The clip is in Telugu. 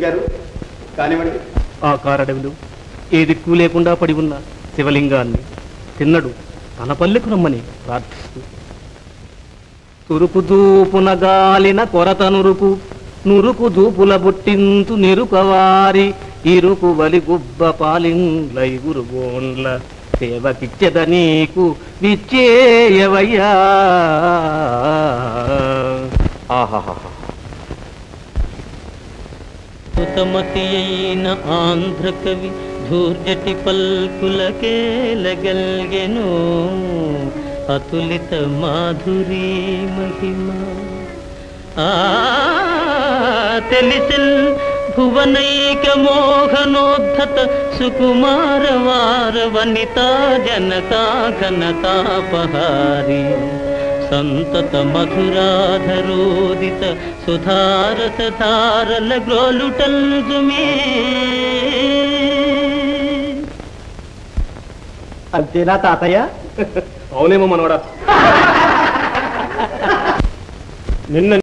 గారు కానివ్వండి ఆ కారడవిలో ఏ దిక్కు లేకుండా పడి ఉన్న శివలింగాన్ని తిన్నడు తన పల్లెకు రమ్మని ప్రార్థిస్తూ తురుపు దూపున గాలిన కొరత నురుపు నురుకు దూపుల బుట్టింతు నిరుకవారి ఇరుకు వలి గుబ్బ పాలింగ్లైగురు గోన్ల సేవకిచ్చెద నీకు విచ్చేయవయ్యా ఆహాహా సుతమతి అయిన ఆంధ్ర కవి ధూర్జటి పల్కులకేలగల్గెను అతులిత మాధురీ మహిమ ఆ తెలిసిల్ భువనైక మోహనోద్ధత సుకుమార వార వనితా జనతా ఘనతాపహారి సంతత మధురాధరోదిత సుధారస ధారల గ్రోలుటల్జుమే అంతేనా తాతయ్య అవునేమో మనవడా నిన్న